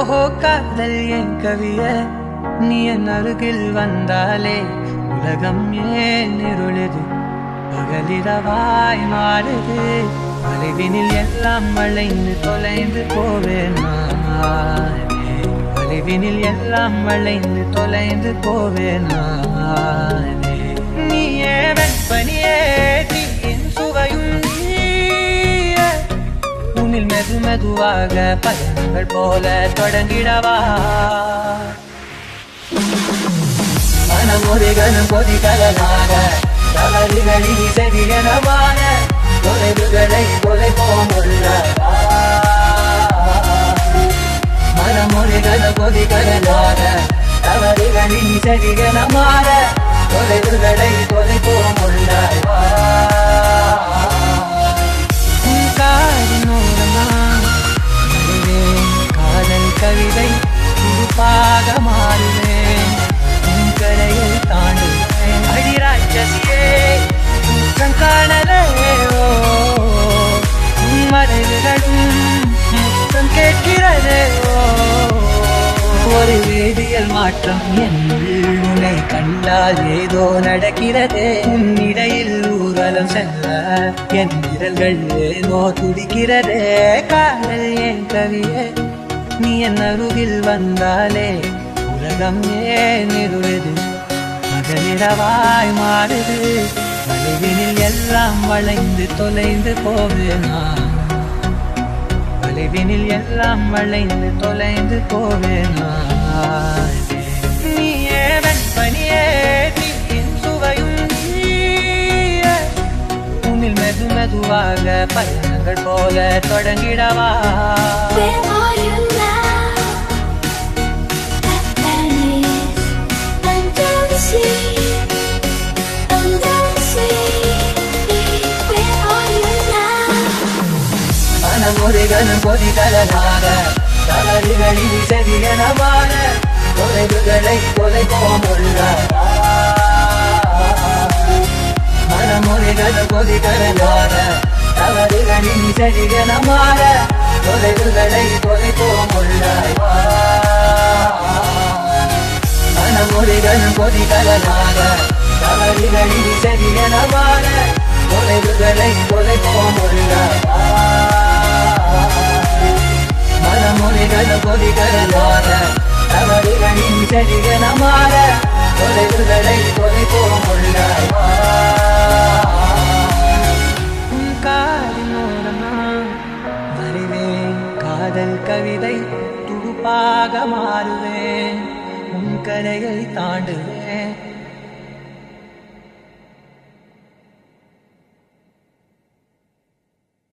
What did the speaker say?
ஓஹோ காதல் என் கவிய நீ என் அருகில் வந்தாலே உலகம் ஏன் இருளுது பகலிரவாய் மாறுது அலைவினில் எல்லாம் வளைந்து தொலைந்து போவேன் நானே. அலைவினில் எல்லாம் வளைந்து தொலைந்து போவேன் நானே. நீயே வெப்பனியே தீயின் சுவையும் நீயே உன்னில் மெது மெதுவாக பயணங்கள் போல தொடங்கிடவா மனம் ஒரு கணம் கொதிகலனாக தவறுகளில் செவியனமான தொலைவுகளை தொலைப்போம் உள்ளவா மனம் ஒரு கணம் கொதிகலனாக தவறுகளில் செவியனமான தொலைவுகளை தொலைப்போம் உள்ளவா உன் காதினோரமா வருவேன் காதல் கவிதை துடுப்பாக மாறுவேன் உன் கரையை தாண்டுவேன் அடிராட்சசியே குற்றம் காணலே ஓ உன் மறைவுகளும் முத்தம் கேட்கிறதே ஓ ஒரு வேதியியல் மாற்றம் என்னுள் உன்னை கண்டால் ஏதோ நடக்கிறதே உன் இடையில் ஊர்வலம் செல்ல என் விரல்கள் ஏனோ துடிக்கிறதே காதல் ஏன் கவியே நீ என் அருகில் வந்தாலே உலகம் ஏன் இருளுது மகளிரவாய் மாறுது வளைவினில் எல்லாம் வளைந்து தொலைந்து போவேனா வளைவினில் எல்லாம் வளைந்து தொலைந்து போவேனா நீயே வெண்பனியே தீயின் சுவையும் நீயே உன்னில் மெது மெதுவாக பயணங்கள் போல தொடங்கிடவா Where are you now? That Venice, under the sea, under the sea. Where are you now? மனம் ஒரு கணம் கொதிகலனாக தவறுகளில் செவியனமான தொலைவுகளை தொலைப்போம் உள்ளவா மனம் ஒரு கணம் கொதிகலனாக தவறுகளில் செவியனமான தொலைவுகளை தொலைப்போம் உள்ளவா மனம் ஒரு கணம் கொதிகலனாக தவறுகளில் செவியனமான தொலைவுகளை தொலைப்போம் உள்ளவா மனமொழிகள் பொலிகளான தவறுகளின் சரிகனமான தொலைவுகளை தொலைப்போம் உள்ளவா உன் காதினோரமா வருவேன் காதல் கவிதை துடுப்பாக மாறுவேன் உன் கரையை தாண்டுவேன்